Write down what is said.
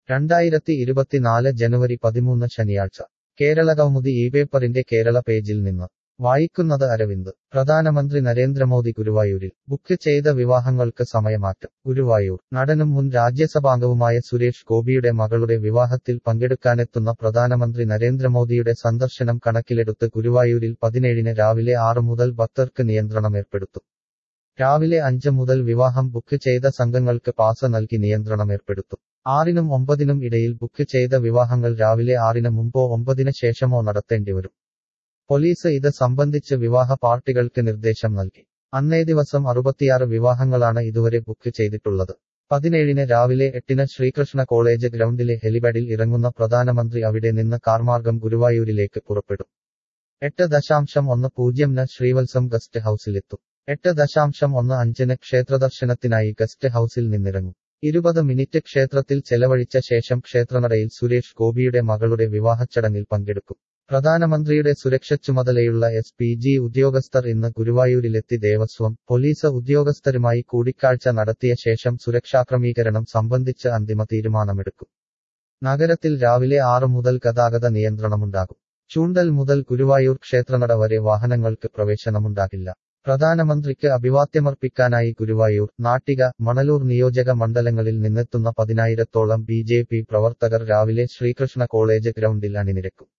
രണ്ടായിരത്തി ഇരുപത്തിനാല് ജനുവരി പതിമൂന്ന് ശനിയാഴ്ച കേരളകൗമുദി ഈ പേപ്പറിന്റെ കേരള പേജിൽ നിന്ന് വായിക്കുന്നത് അരവിന്ദ് പ്രധാനമന്ത്രി നരേന്ദ്രമോദി ഗുരുവായൂരിൽ ബുക്ക് ചെയ്ത വിവാഹങ്ങൾക്ക് സമയമാറ്റം ഗുരുവായൂർ നടനും മുൻ രാജ്യസഭാംഗവുമായ സുരേഷ് ഗോപിയുടെ മകളുടെ വിവാഹത്തിൽ പങ്കെടുക്കാനെത്തുന്ന പ്രധാനമന്ത്രി നരേന്ദ്രമോദിയുടെ സന്ദർശനം കണക്കിലെടുത്ത് ഗുരുവായൂരിൽ പതിനേഴിന് രാവിലെ ആറ് മുതൽ ഭക്തർക്ക് നിയന്ത്രണം ഏർപ്പെടുത്തും രാവിലെ അഞ്ച് മുതൽ വിവാഹം ബുക്ക് ചെയ്ത സംഘങ്ങൾക്ക് പാസ് നൽകി നിയന്ത്രണം ഏർപ്പെടുത്തും ആറിനും ഒമ്പതിനും ഇടയിൽ ബുക്ക് ചെയ്ത വിവാഹങ്ങൾ രാവിലെ ആറിന് മുമ്പോ ഒമ്പതിന് ശേഷമോ നടത്തേണ്ടിവരും പോലീസ് ഇത് സംബന്ധിച്ച് വിവാഹ പാർട്ടികൾക്ക് നിർദ്ദേശം നൽകി അന്നേ ദിവസം അറുപത്തിയാറ് വിവാഹങ്ങളാണ് ഇതുവരെ ബുക്ക് ചെയ്തിട്ടുള്ളത് പതിനേഴിന് രാവിലെ എട്ടിന് ശ്രീകൃഷ്ണ കോളേജ് ഗ്രൗണ്ടിലെ ഹെലിപാഡിൽ ഇറങ്ങുന്ന പ്രധാനമന്ത്രി അവിടെ നിന്ന് കാർമാർഗം ഗുരുവായൂരിലേക്ക് പുറപ്പെടും എട്ട് ദശാംശം ഒന്ന് പൂജ്യംന് ശ്രീവത്സം ഗസ്റ്റ് ഹൌസിലെത്തും എട്ട് ദശാംശം ഒന്ന് അഞ്ചിന് ക്ഷേത്രദർശനത്തിനായി ഗസ്റ്റ് ഹൌസിൽ നിന്നിറങ്ങും ഇരുപത് മിനിറ്റ് ക്ഷേത്രത്തിൽ ചെലവഴിച്ച ശേഷം ക്ഷേത്രനടയിൽ സുരേഷ് ഗോപിയുടെ മകളുടെ വിവാഹച്ചടങ്ങിൽ പങ്കെടുക്കും പ്രധാനമന്ത്രിയുടെ സുരക്ഷ ചുമതലയുള്ള എസ് പി ജി ഉദ്യോഗസ്ഥർ ഇന്ന് ഗുരുവായൂരിലെത്തി ദേവസ്വം പോലീസ് ഉദ്യോഗസ്ഥരുമായി കൂടിക്കാഴ്ച നടത്തിയ ശേഷം സുരക്ഷാക്രമീകരണം സംബന്ധിച്ച് അന്തിമ തീരുമാനമെടുക്കും നഗരത്തിൽ രാവിലെ ആറ് മുതൽ ഗതാഗത നിയന്ത്രണമുണ്ടാകും ചൂണ്ടൽ മുതൽ ഗുരുവായൂർ ക്ഷേത്രനട വരെ വാഹനങ്ങൾക്ക് പ്രവേശനമുണ്ടാകില്ല പ്രധാനമന്ത്രിക്ക് അഭിവാദ്യമർപ്പിക്കാനായി ഗുരുവായൂർ നാട്ടിക മണലൂർ നിയോജക മണ്ഡലങ്ങളിൽ നിന്നെത്തുന്ന പതിനായിരത്തോളം ബി പ്രവർത്തകർ രാവിലെ ശ്രീകൃഷ്ണ കോളേജ് ഗ്രൗണ്ടിൽ അണിനിരക്കും